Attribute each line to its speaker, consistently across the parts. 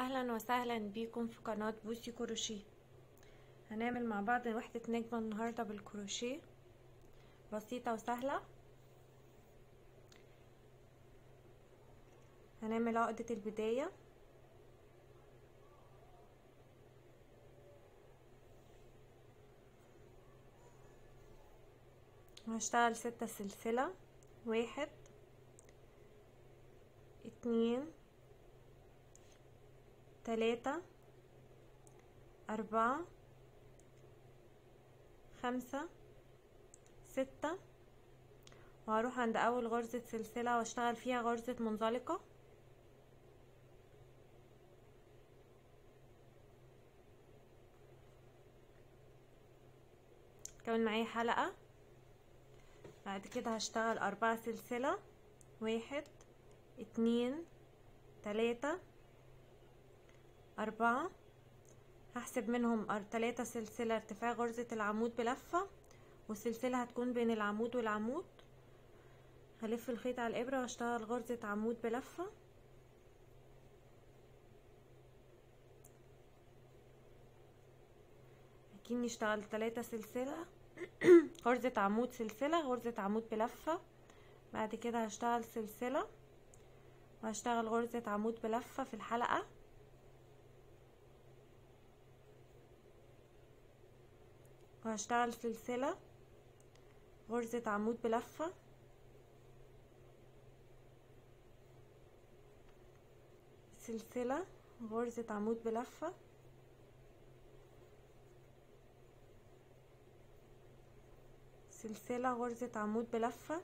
Speaker 1: اهلا وسهلا بيكم في قناة بوسي كروشيه هنعمل مع بعض وحدة نجمة النهاردة بالكروشيه بسيطة وسهلة هنعمل عقدة البداية وهشتغل ستة سلسلة واحد اتنين تلاتة أربعة خمسة ستة وهروح عند أول غرزة سلسلة واشتغل فيها غرزة منزلقة كون معايا حلقة بعد كده هشتغل أربعة سلسلة واحد اتنين تلاتة أربعة هحسب منهم تلاتة سلسلة ارتفاع غرزة العمود بلفة والسلسلة هتكون بين العمود والعمود هلف الخيط على الإبرة واشتغل غرزة عمود بلفة اكني اشتغلت تلاتة سلسلة غرزة عمود سلسلة غرزة عمود بلفة بعد كده هشتغل سلسلة وهشتغل غرزة عمود بلفة في الحلقة وهشتغل سلسلة غرزة عمود بلفة سلسلة غرزة عمود بلفة سلسلة غرزة عمود بلفة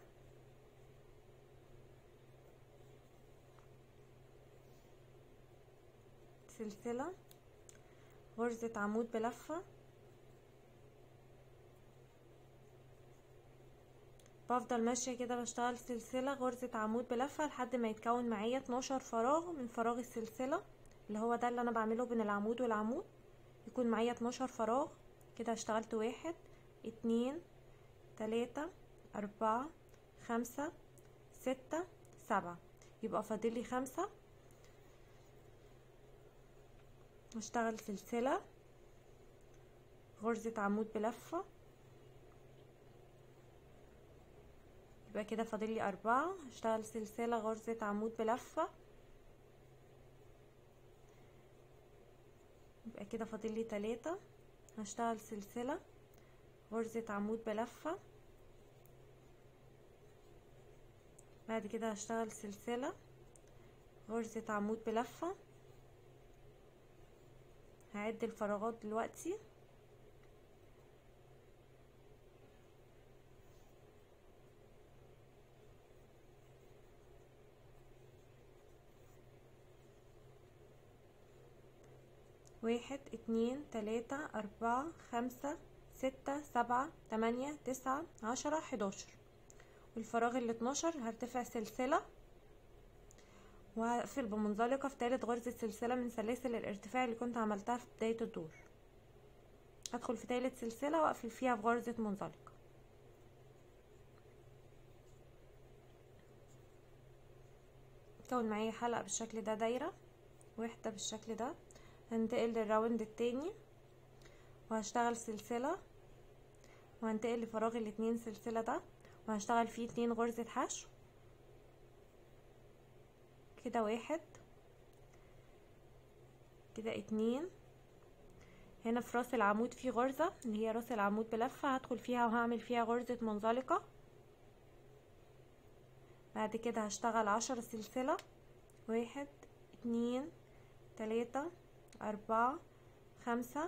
Speaker 1: سلسلة غرزة عمود بلفة بفضل ماشية كده بشتغل سلسلة غرزة عمود بلفة لحد ما يتكون معايا 12 فراغ من فراغ السلسلة اللي هو ده اللي انا بعمله بين العمود والعمود يكون معايا 12 فراغ كده اشتغلت واحد اتنين تلاتة اربعة خمسة ستة سبعة يبقى فاضلي خمسة هشتغل سلسلة غرزة عمود بلفة يبقى كده فاضلي أربعة هشتغل سلسلة غرزة عمود بلفة يبقى كده فاضلي تلاتة هشتغل سلسلة غرزة عمود بلفة بعد كده هشتغل سلسلة غرزة عمود بلفة هعد الفراغات دلوقتي واحد اتنين تلاتة أربعة خمسة ستة سبعة تمانية تسعة عشرة حداشر والفراغ ال اتناشر هرتفع سلسلة وهقفل بمنزلقة في تالت غرزة سلسلة من سلاسل الارتفاع اللي كنت عملتها في بداية الدور ادخل في تالت سلسلة واقفل فيها في غرزة منزلقة كون معايا حلقة بالشكل ده دايرة واحدة بالشكل ده هنتقل للراوند التاني وهشتغل سلسلة وهنتقل لفراغ الاتنين سلسلة ده وهشتغل فيه اتنين غرزة حشو كده واحد كده اتنين هنا في راس العمود في غرزة اللي هي راس العمود بلفة هدخل فيها وهعمل فيها غرزة منزلقة بعد كده هشتغل عشرة سلسلة واحد اتنين تلاتة أربعة خمسة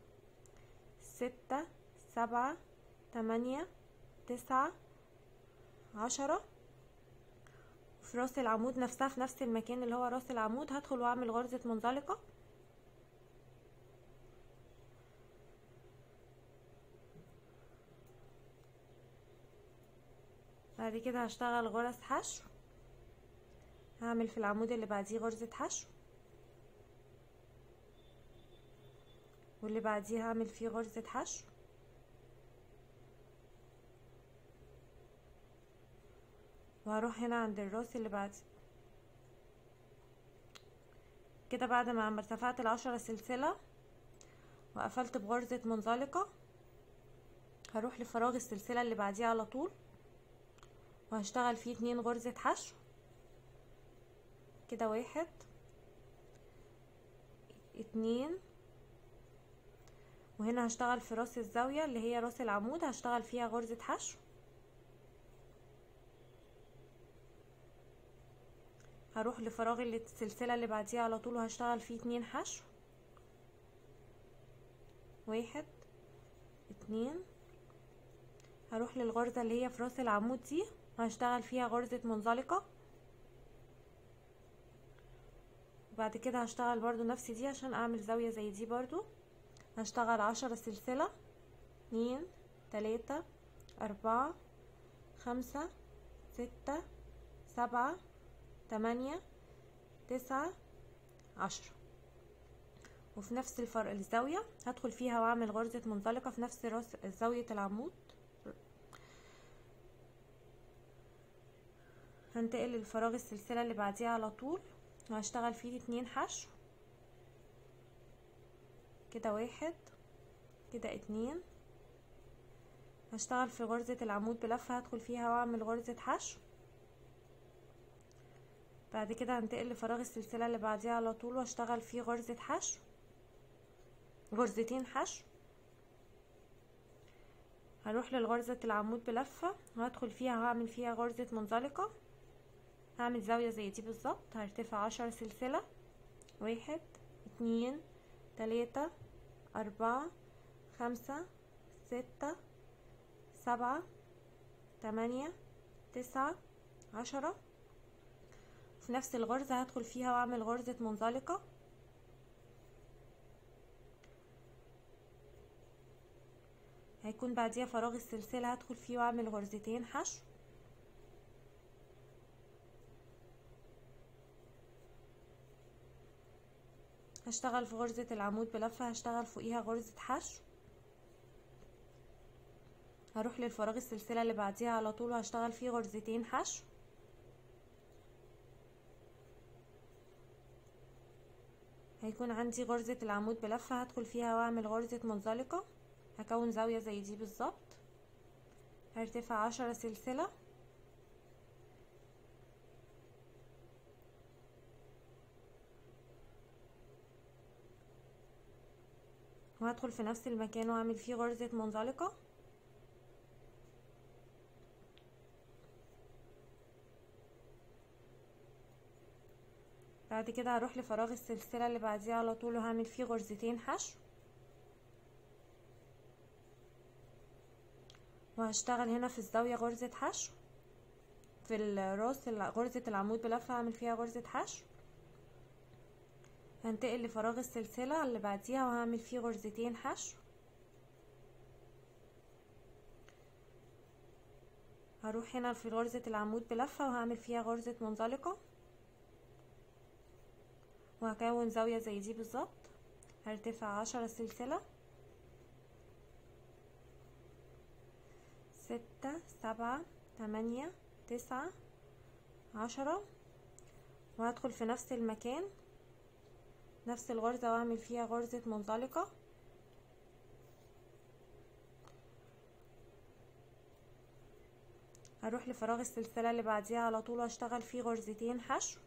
Speaker 1: ستة سبعة تمانية تسعة عشرة في راس العمود نفسها في نفس المكان اللي هو راس العمود هدخل واعمل غرزة منزلقة بعد كده هشتغل غرز حشو هعمل في العمود اللي بعديه غرزة حشو واللي بعديه هعمل فيه غرزة حشو وهروح هنا عند الراس اللي بعد كده بعد ما عم ارتفعت العشرة سلسلة وقفلت بغرزة منزلقة هروح لفراغ السلسلة اللي بعديه على طول وهشتغل فيه اتنين غرزة حشو كده واحد اتنين وهنا هشتغل في راس الزاوية اللي هي راس العمود هشتغل فيها غرزة حشو هروح لفراغ السلسلة اللي بعديها على طول وهشتغل فيه اتنين حشو واحد اتنين هروح للغرزة اللي هي في راس العمود دي وهشتغل فيها غرزة منزلقة وبعد كده هشتغل برضو نفس دي عشان اعمل زاوية زي دي برضو هشتغل عشرة سلسلة اتنين تلاتة اربعة خمسة ستة سبعة تمانية تسعة عشرة وفي نفس الفرق الزاوية هدخل فيها واعمل غرزة منزلقة في نفس راس زاوية العمود هنتقل لفراغ السلسلة اللي بعديها على طول وهشتغل فيه اتنين حشو كده واحد كده اتنين هشتغل في غرزة العمود بلفة هدخل فيها واعمل غرزة حشو بعد كده هنتقل لفراغ السلسلة اللي بعديها على طول واشتغل فيه غرزة حشو غرزتين حشو هروح للغرزة العمود بلفة وهدخل فيها وهعمل فيها غرزة منزلقة هعمل زاوية زي دي بالظبط هرتفع عشر سلسلة واحد اتنين تلاتة اربعة خمسة ستة سبعة تمانية تسعة عشرة في نفس الغرزة هدخل فيها واعمل غرزة منزلقة هيكون بعديها فراغ السلسلة هدخل فيه واعمل غرزتين حشو هشتغل في غرزة العمود بلفة هشتغل فوقيها غرزة حشو هروح للفراغ السلسلة اللي بعديها على طول وهشتغل فيه غرزتين حشو هيكون عندي غرزة العمود بلفة هدخل فيها واعمل غرزة منزلقة هكون زاوية زي دي بالظبط هرتفع عشرة سلسلة وهدخل في نفس المكان واعمل فيه غرزة منزلقة بعد كده هروح لفراغ السلسلة اللي بعديها على طول وهعمل فيه غرزتين حشو وهشتغل هنا في الزاوية غرزة حشو في الراس غرزة العمود بلفة هعمل فيها غرزة حشو هنتقل لفراغ السلسلة اللي بعديها وهعمل فيه غرزتين حشو هروح هنا في غرزة العمود بلفة وهعمل فيها غرزة منزلقة وهكون زاوية زي دي بالظبط هرتفع عشرة سلسلة ستة سبعة تمانية تسعة عشرة وهدخل في نفس المكان نفس الغرزة واعمل فيها غرزة منزلقة هروح لفراغ السلسلة اللي بعديها على طول واشتغل فيه غرزتين حشو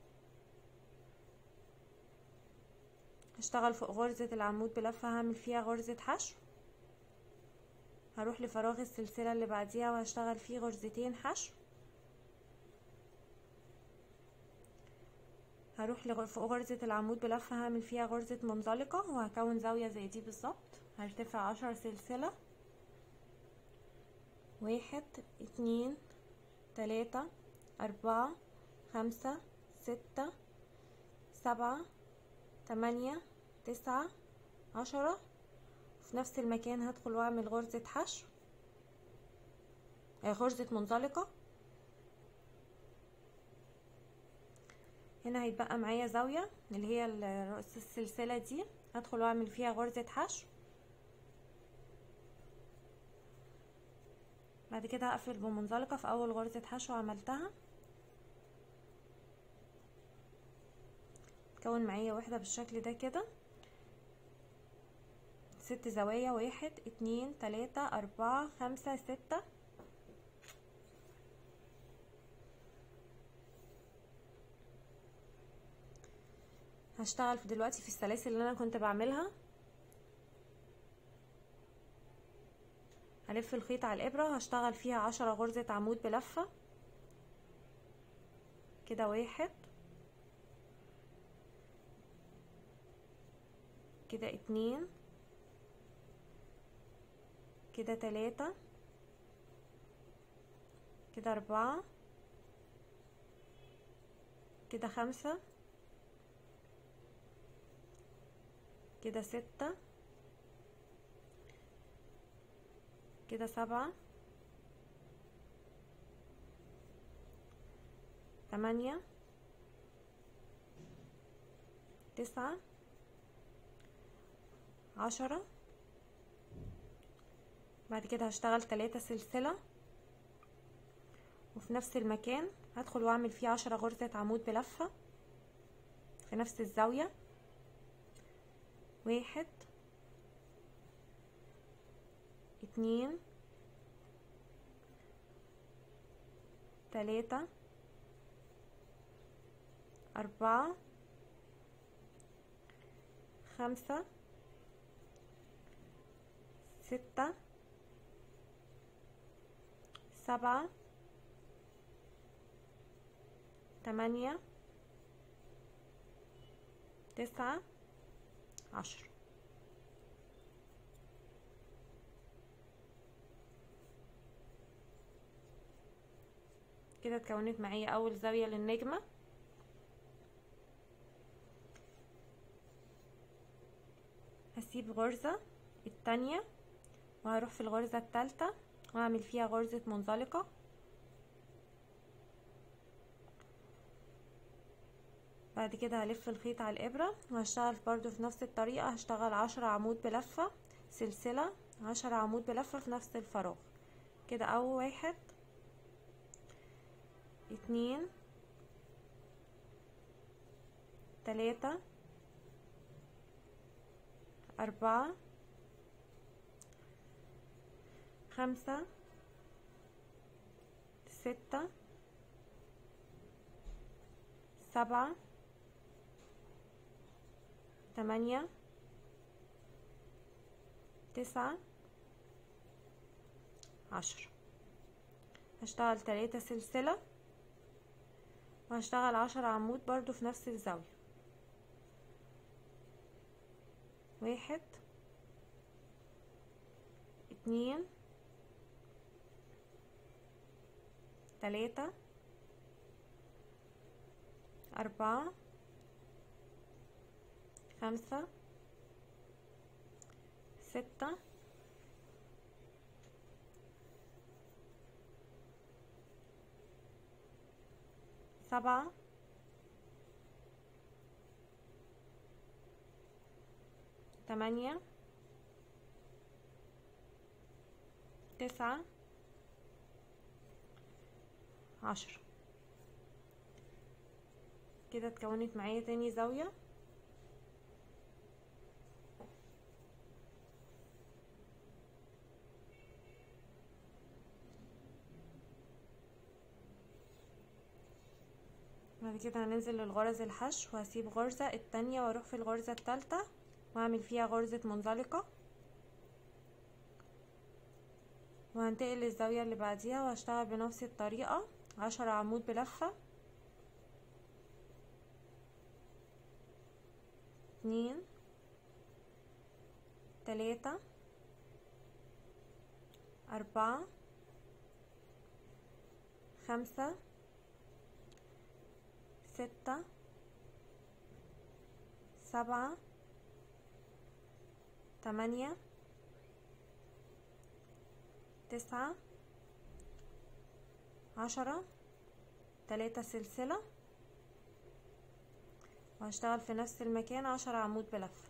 Speaker 1: هشتغل فوق غرزة العمود بلفة هعمل فيها غرزة حشو هروح لفراغ السلسلة اللي بعديها وهشتغل فيه غرزتين حشو هروح فوق غرزة العمود بلفة هعمل فيها غرزة منزلقة وهكون زاوية زي دي بالظبط هرتفع عشر سلسلة واحد اتنين تلاتة اربعة خمسة ستة سبعة تمانية تسعة عشرة في نفس المكان هدخل واعمل غرزة حشو غرزة منزلقة هنا هيتبقى معايا زاوية اللي هي رأس السلسلة دي هدخل واعمل فيها غرزة حشو بعد كده هقفل بمنزلقة في اول غرزة حشو عملتها تكون معايا وحدة بالشكل ده كده ست زوايا واحد اتنين تلاتة اربعة خمسة ستة هشتغل في دلوقتي في السلاسل اللي انا كنت بعملها هلف الخيط على الابرة هشتغل فيها عشرة غرزة عمود بلفة كده واحد كده اتنين كده تلاتة كده اربعة كده خمسة كده ستة كده سبعة تمانية تسعة عشرة بعد كده هشتغل تلاتة سلسلة وفي نفس المكان هدخل واعمل فيه عشرة غرزة عمود بلفة في نفس الزاوية واحد اتنين تلاتة أربعة خمسة ستة سبعة تمانية تسعة عشرة كده اتكونت معايا اول زاوية للنجمة هسيب غرزة التانية وهروح في الغرزة التالتة واعمل فيها غرزة منزلقة بعد كده هلف الخيط على الابرة وهشتغل برضو في نفس الطريقة هشتغل عشرة عمود بلفة سلسلة عشرة عمود بلفة في نفس الفراغ كده اول واحد اتنين تلاتة أربعة خمسة ستة سبعة تمانية تسعة عشرة هشتغل تلاتة سلسلة وهشتغل عشرة عمود برضو في نفس الزاوية واحد اتنين تلاتة أربعة خمسة ستة سبعة تمانية تسعة عشرة كده اتكونت معايا تاني زاوية بعد كده هننزل للغرز الحشو وهسيب غرزة التانية واروح في الغرزة التالتة واعمل فيها غرزة منزلقة وهنتقل للزاوية اللي بعديها وهشتغل بنفس الطريقة عشرة عمود بلفة اتنين تلاتة أربعة خمسة ستة سبعة تمانية تسعة عشرة تلاتة سلسلة وهشتغل في نفس المكان عشرة عمود بلفة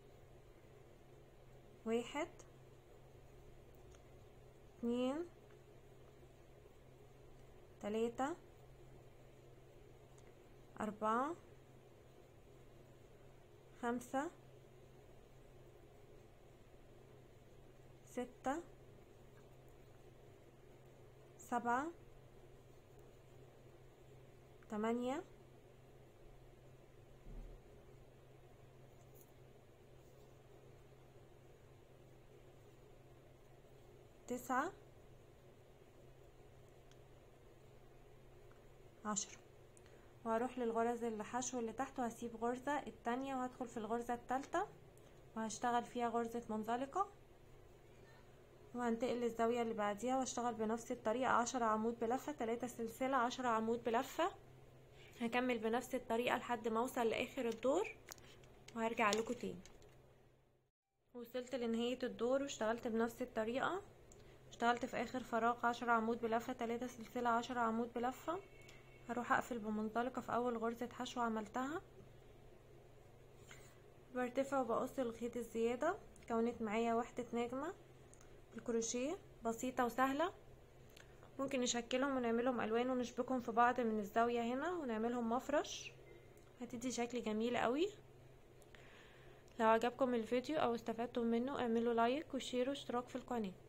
Speaker 1: واحد اتنين تلاتة أربعة خمسة ستة سبعة تمانية تسعة عشرة وهروح للغرز اللي حشو اللي تحت وهسيب غرزة التانية وهدخل في الغرزة التالتة وهشتغل فيها غرزة منزلقة وهنتقل الزاوية اللي بعديها واشتغل بنفس الطريقة عشرة عمود بلفة تلاتة سلسلة عشرة عمود بلفة هكمل بنفس الطريقة لحد ما اوصل لاخر الدور وهرجع لكم تاني وصلت لنهاية الدور واشتغلت بنفس الطريقة اشتغلت في اخر فراغ عشرة عمود بلفة تلاتة سلسلة عشرة عمود بلفة هروح اقفل بمنطلقة في اول غرزة حشو عملتها برتفع وبقص الخيط الزيادة كونت معايا وحدة نجمة الكروشيه بسيطة وسهلة ممكن نشكلهم ونعملهم الوان ونشبكهم في بعض من الزاوية هنا ونعملهم مفرش هتدي شكل جميل قوي لو عجبكم الفيديو او استفدتم منه اعملوا لايك وشير واشتراك في القناه